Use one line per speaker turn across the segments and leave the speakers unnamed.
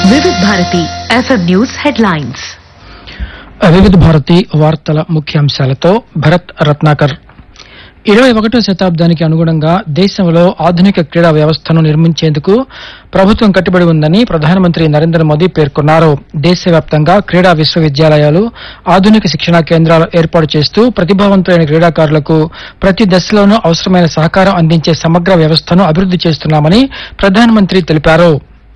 వివిధ Bharati FM news headlines
వివిధ భారతి వార్తల ముఖ్యాంశాలతో భరత్ రత్నాకర్ ఇరవై ఒకటో శతాబ్దానికి అనుగుణంగా దేశంలో ఆధునిక క్రీడా వ్యవస్థను నిర్మించేందుకు ప్రభుత్వం కట్టుబడి ఉందని ప్రధానమంత్రి నరేంద్ర మోదీ పేర్కొన్నారు దేశవ్యాప్తంగా క్రీడా విశ్వవిద్యాలయాలు ఆధునిక శిక్షణా కేంద్రాలు ఏర్పాటు చేస్తూ ప్రతిభావంతులైన క్రీడాకారులకు ప్రతి దశలోనూ అవసరమైన సహకారం అందించే సమగ్ర వ్యవస్థను అభివృద్ది చేస్తున్నామని ప్రధానమంత్రి తెలిపారు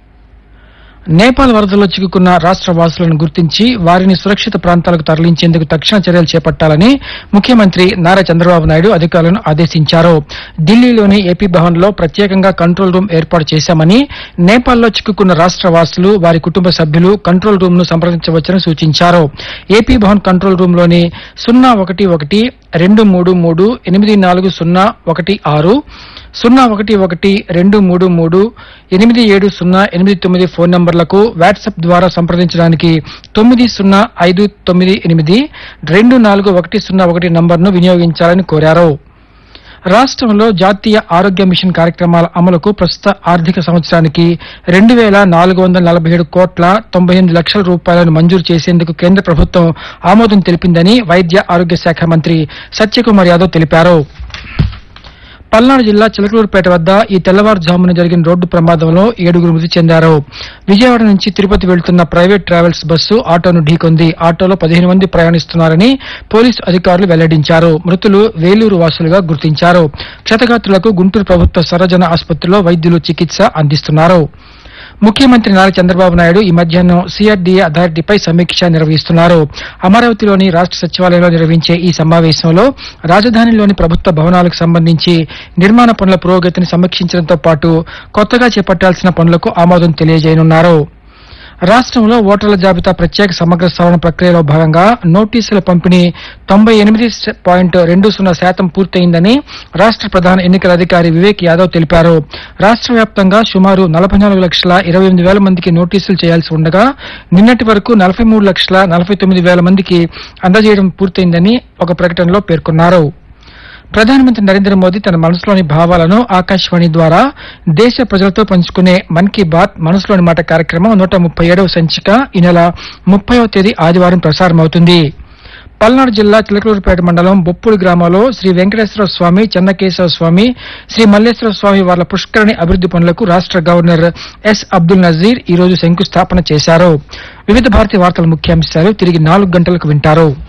నేపాల్ వరదల్లో చిక్కుకున్న రాష్ట్ర వాసులను గుర్తించి వారిని సురక్షిత ప్రాంతాలకు తరలించేందుకు తక్షణ చర్యలు చేపట్టాలని ముఖ్యమంత్రి నారా చంద్రబాబు నాయుడు అధికారులను ఆదేశించారు ఢిల్లీలోని ఏపీ భవన్ లో ప్రత్యేకంగా కంట్రోల్ రూమ్ ఏర్పాటు చేశామని నేపాల్లో చిక్కుకున్న రాష్ట్ర వాసులు వారి కుటుంబ సభ్యులు కంట్రోల్ రూమ్ ను సంప్రదించవచ్చని సూచించారు ఏపీ భవన్ కంట్రోల్ రూమ్ లోని సున్నా ఒకటి ఒకటి రెండు మూడు మూడు ఎనిమిది నాలుగు సున్నా ఒకటి ఆరు సున్నా ఒకటి ఒకటి రెండు మూడు మూడు ఎనిమిది ఏడు సున్నా ఎనిమిది తొమ్మిది ఫోన్ నంబర్లకు వాట్సాప్ ద్వారా సంప్రదించడానికి తొమ్మిది సున్నా ఐదు తొమ్మిది ఎనిమిది రెండు నాలుగు ఒకటి సున్నా ఒకటి నంబర్ను వినియోగించాలని కోరారు రాష్ట్రంలో జాతీయ ఆరోగ్య మిషన్ కార్యక్రమాల అమలుకు ప్రస్తుత ఆర్థిక సంవత్సరానికి రెండు వేల నాలుగు వందల నలభై ఏడు కోట్ల తొంభై ఎనిమిది లక్షల రూపాయలను మంజూరు చేసేందుకు కేంద్ర ప్రభుత్వం ఆమోదం తెలిపిందని వైద్య ఆరోగ్య శాఖ మంత్రి సత్యకుమార్ యాదవ్ తెలిపారు పల్నాడు జిల్లా చిలకలూరుపేట వద్ద ఈ తెల్లవారుజామున జరిగిన రోడ్డు ప్రమాదంలో ఏడుగురు మృతి చెందారు విజయవాడ నుంచి తిరుపతి వెళ్తున్న ప్రైవేట్ ట్రావెల్స్ బస్సు ఆటోను ఢీకొంది ఆటోలో పదిహేను మంది ప్రయాణిస్తున్నారని పోలీసు అధికారులు వెల్లడించారు మృతులు వేలూరు వాసులుగా గుర్తించారు క్షతగాత్రులకు గుంటూరు ప్రభుత్వ సర్వజన ఆసుపత్రిలో వైద్యులు చికిత్స అందిస్తున్నారు ముఖ్యమంత్రి నారా చంద్రబాబు నాయుడు ఈ మధ్యాహ్నం సిఆర్డీఏ అథారిటీపై సమీక్ష నిర్వహిస్తున్నారు అమరావతిలోని రాష్ట్ర సచివాలయంలో నిర్వహించే ఈ సమావేశంలో రాజధానిలోని ప్రభుత్వ భవనాలకు సంబంధించి నిర్మాణ పనుల పురోగతిని సమీక్షించడంతో పాటు కొత్తగా చేపట్టాల్సిన పనులకు ఆమోదం తెలియజేయనున్నారు రాష్ట్రంలో ఓటర్ల జాబితా ప్రత్యేక సమగ్ర సవరణ ప్రక్రియలో భాగంగా నోటీసుల పంపిణీ తొంభై ఎనిమిది పాయింట్ రెండు సున్నా శాతం పూర్తయిందని రాష్ట్ర ప్రధాన ఎన్నికల అధికారి వివేక్ యాదవ్ తెలిపారు రాష్ట్ర వ్యాప్తంగా సుమారు నలభై నాలుగు లక్షల ఇరవై ఎనిమిది వేల మందికి నోటీసులు చేయాల్సి ఉండగా నిన్నటి వరకు నలభై మూడు లక్షల నలభై తొమ్మిది వేల మందికి అందజేయడం పూర్తయిందని ఒక ప్రకటనలో పేర్కొన్నారు ప్రధానమంత్రి నరేంద్ర మోదీ తన మనసులోని భావాలను ఆకాశవాణి ద్వారా దేశ ప్రజలతో పంచుకునే మన్ కీ బాత్ మనసులోని మాట కార్యక్రమం నూట ముప్పై ఏడవ సంచిక ఈ నెల ముప్పైవ తేదీ ఆదివారం ప్రసారమవుతుంది పల్నాడు జిల్లా చిలకలూరుపేట మండలం బొప్పుడు గ్రామంలో శ్రీ వెంకటేశ్వర స్వామి చెన్నకేశవ స్వామి శ్రీ మల్లేశ్వర స్వామి వార్ల పుష్కరణి అభివృద్ది పనులకు రాష్ట్ర గవర్నర్ ఎస్ అబ్దుల్ నజీర్ ఈ రోజు శంకుస్థాపన చేశారు వివిధ భారతి వార్తల ముఖ్యాంశాలు తిరిగి నాలుగు గంటలకు వింటారు